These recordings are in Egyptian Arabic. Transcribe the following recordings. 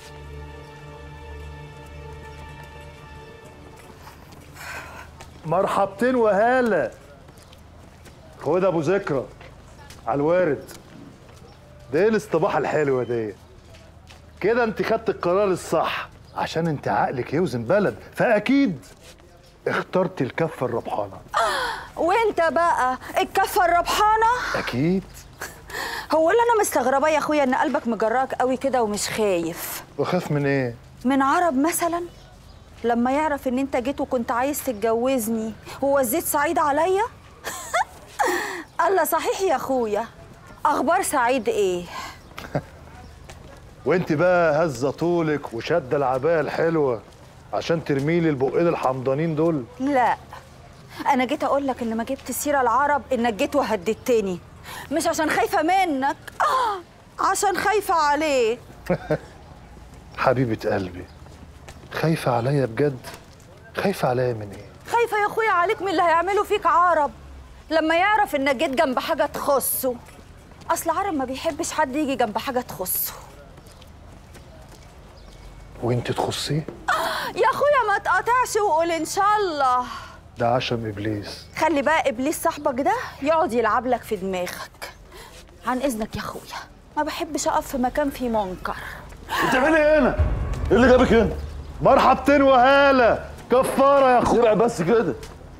مرحبتين وهالة خد ابو ذكرى على الوارد ده ايه الاصطباحه الحلوه دي كده انت خدت القرار الصح عشان انت عقلك يوزن بلد فاكيد اخترت الكفه الربحانه وانت بقى الكفه الربحانه اكيد هو اللي انا مستغرباه يا اخويا ان قلبك مجراك قوي كده ومش خايف وخاف من ايه من عرب مثلا لما يعرف ان انت جيت وكنت عايز تتجوزني ووزيت سعيد عليا الله صحيح يا اخويا اخبار سعيد ايه وانت بقى هزه طولك وشاده العبايه الحلوه عشان ترميلي البقين الحمضانين دول لا انا جيت اقول لك ان ما جبت سيره العرب انك جيت وهددتني مش عشان خايفه منك آه عشان خايفه عليه حبيبه قلبي خايفه عليا بجد خايفه عليا من ايه خايفه يا اخويا عليك من اللي هيعمله فيك عرب لما يعرف انك جيت جنب حاجه تخصه اصل عرب ما بيحبش حد يجي جنب حاجه تخصه وانت تخصيه يا اخويا ما تقاطعش وقول ان شاء الله ده عشم ابليس خلي بقى ابليس صاحبك ده يقعد يلعب لك في دماغك عن اذنك يا اخويا ما بحبش اقف في مكان فيه منكر بتعملي ايه هنا ايه اللي جابك هنا مرحبتين وهالة كفاره يا اخويا سرع بس كده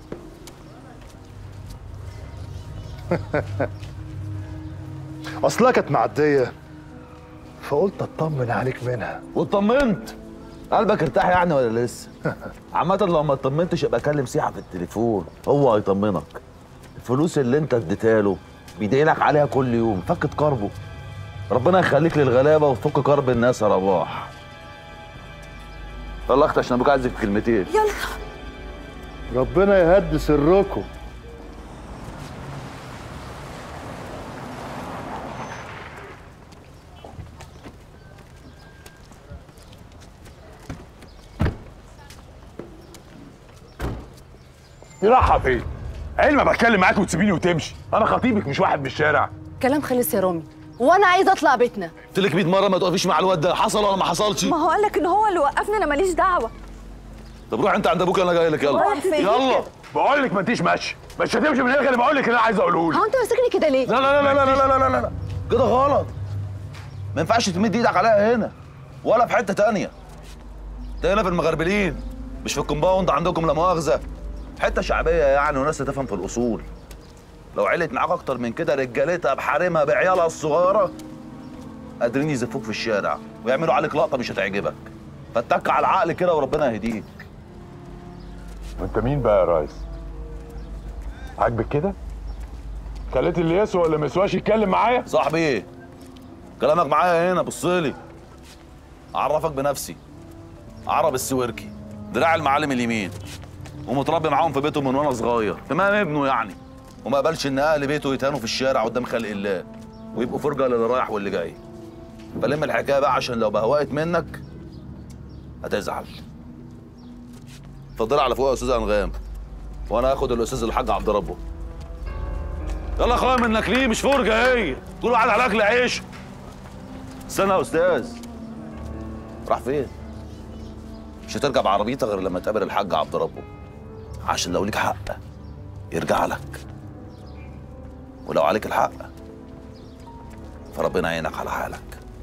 اصلها كانت معديه فقلت اطمن عليك منها واطمنت قلبك ارتاح يعني ولا لسه عامة لو ما اطمنتش ابقى كلم سيحة في التليفون هو هيطمنك الفلوس اللي انت اديتها له بيدعيلك عليها كل يوم فكت كربه ربنا يخليك للغلابة وتفك كرب الناس يا رباح يلا اختي عشان ابوك عايزك في كلمتين يلا ربنا يهدي سركم راحة فين؟ عيل ما بتكلم معاك وتسيبيني وتمشي، أنا خطيبك مش واحد من الشارع. كلام خلص يا رامي وانا عايزه اطلع بيتنا قلت لك 100 مرة ما تقفيش مع الواد ده حصل ولا ما حصلش ما هو قال لك ان هو اللي وقفني انا ماليش دعوه طب روح انت عند ابوك انا جاي لك يلا رايح فين يلا بقول لك ما انتيش ماشي، مش هتمشي من هنا غير ما اقول لك اللي انا عايز اقوله لك. هو انت ماسكني كده ليه لا لا لا لا لا لا لا لا لا كده غلط ما ينفعش تمد ايدك عليها هنا ولا في حته تانية ده هنا في المغربلين مش في الكومباوند عندكم لا مؤاخذه حته شعبيه يعني وناس تفهم في الاصول لو علت معاك اكتر من كده رجالتها بحريمها بعيالها الصغيره قادرين يزفوك في الشارع ويعملوا عليك لقطه مش هتعجبك فاتك على العقل كده وربنا يهديك وأنت مين بقى يا ريس؟ عاجبك كده؟ خليت اللي يسوى ولا ما يسواش يتكلم معايا؟ صاحبي كلامك معايا هنا بصلي اعرفك بنفسي عرب السويركي دراع المعالم اليمين ومتربي معاهم في بيتهم من وانا صغير تمام ابنه يعني وما قبلش ان اهل بيته يتهانوا في الشارع قدام خلق الله ويبقوا فرجه للي رايح واللي جاي فلم الحكايه بقى عشان لو بهوقت منك هتزعل اتفضل على فوق يا استاذ انغام وانا هاخد الاستاذ الحاج عبد ربه يلا يا اخويا منك ليه مش فرجه هي كل واحد على اكل عيش استنى يا استاذ راح فين مش هترجع بعربيتك غير لما تقابل الحاج عبد ربه عشان لو ليك حق يرجع لك ولو عليك الحق فربنا يعينك على حالك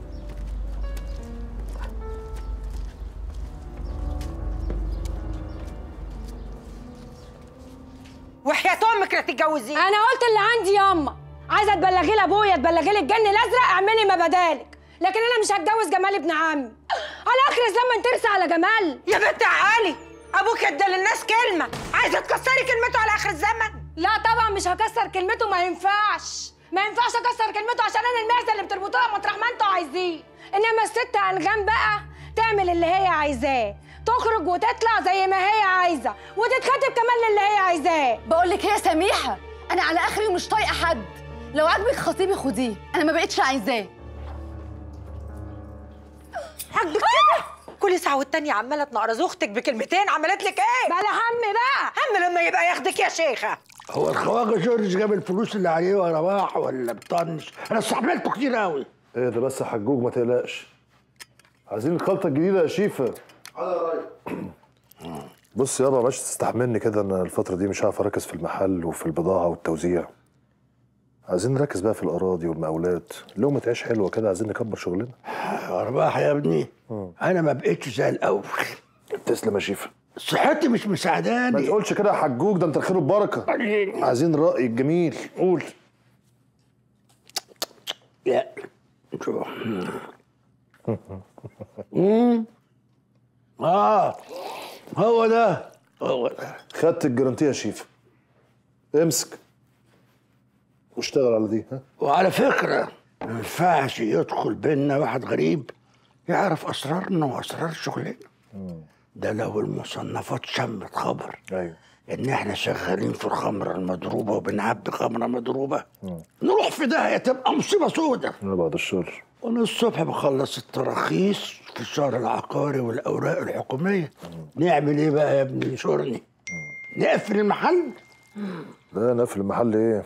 وحياة امك لا تتجوزيه انا قلت اللي عندي ياما عايزه تبلغي لابويا تبلغي لي الجن الازرق اعملي ما بدالك لكن انا مش هتجوز جمال ابن عمي على اخر الزمن ترسى على جمال يا بنت عقلي ابوك ادى للناس كلمه عايزه تكسري كلمته على اخر الزمن لا طبعا مش هكسر كلمته ما ينفعش ما ينفعش اكسر كلمته عشان انا المعزه اللي بتربطوها مطرح ما انتوا عايزين انما الست انغام بقى تعمل اللي هي عايزاه تخرج وتطلع زي ما هي عايزه وتتخطب كمان للي هي عايزاه بقول لك هي سميحه انا على اخري ومش طايقه حد لو عاجبك خطيبي خديه انا ما بقتش عايزاه عاجبك كده كل ساعه والتانيه عماله تنقرز اختك بكلمتين عملت لك ايه بلا هم بقى هم لما يبقى ياخدك يا شيخه هو الخواجه جورج جاب الفلوس اللي عليه ولا راح ولا بطنش انا استحملته كتير قوي ايه ده بس يا حجوج ما تقلقش عايزين الخلطه الجديده يا شيفه بص يابا باش تستحملني كده انا الفتره دي مش عارف اركز في المحل وفي البضاعه والتوزيع عايزين نركز بقى في الاراضي والمقاولات لقمه عيش حلوه كده عايزين نكبر شغلنا ارباح يا ابني انا ما بقتش زي الاول تسلم يا شيفه صحتي مش ما مساعداني تقولش كده يا حجوج ده انت الخير والبركه عايزين راي الجميل قول لا شوف مم. اه هو ده هو ده خدت الجرانتيه يا شيفه امسك واشتغل على دي ها وعلى فكرة ما ينفعش يدخل بينا واحد غريب يعرف أسرارنا وأسرار شغلنا ده لو المصنفات شمت خبر ايوه إن إحنا شغالين في الخمرة المضروبة وبنعبي خمرة مضروبة نروح في داهية تبقى مصيبة سودة انا بعد الشر وأنا الصبح بخلص التراخيص في الشهر العقاري والأوراق الحكومية نعمل إيه بقى يا ابني شورني نقفل المحل لا نقفل المحل ايه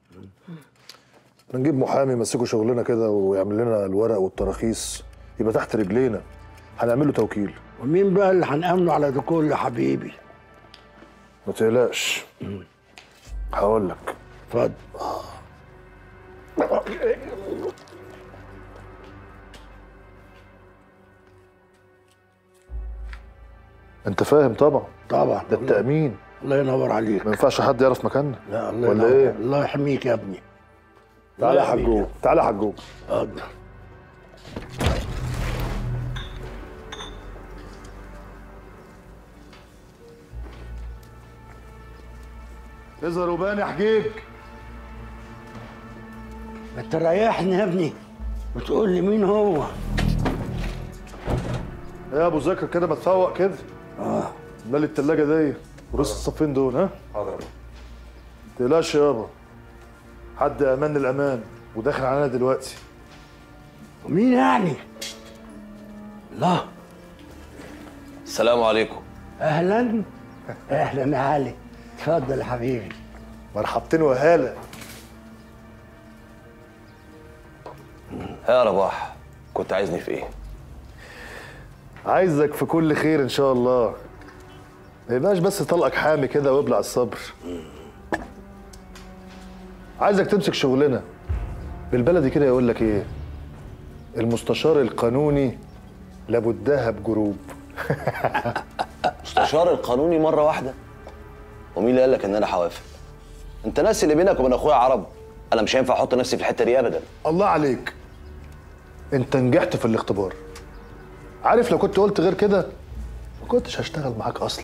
نجيب محامي يمسكوا شغلنا كده ويعمل لنا الورق والتراخيص يبقى تحت رجلينا هنعمل له توكيل ومين بقى اللي هنأمنه على ده كله يا حبيبي ما تقلقش هقول لك اتفضل انت فاهم طبعا طبعا ده التأمين الله ينور عليك ما ينفعش حد يعرف مكاننا لا الله ولا ينور. ايه الله يحميك يا ابني تعالى يا الله يحميك. حجوج تعالى يا حجوج اتفضل اظهر وبان يا حجيج ما تريحني يا ابني وتقول لي مين هو يا ابو ذكر كده ما تفوق كده اه مال التلاجة دي ورص الصفين دول ها حاضر تقلقش يابا حد امان الامان وداخل علينا دلوقتي مين يعني الله السلام عليكم اهلا اهلا يا علي اتفضل يا حبيبي مرحبتين وهاله ها يا رباح كنت عايزني في ايه عايزك في كل خير ان شاء الله ما يبقاش بس طلقك حامي كده وابلع الصبر عايزك تمسك شغلنا بالبلدي كده يقول لك ايه المستشار القانوني لابدها بجروب مستشار القانوني مره واحده ومين اللي قال لك ان انا هوافق انت ناسي اللي بينك وبين اخويا عرب انا مش هينفع احط نفسي في الحته دي ابدا الله عليك انت نجحت في الاختبار عارف لو كنت قلت غير كده ما كنتش هشتغل معاك اصلا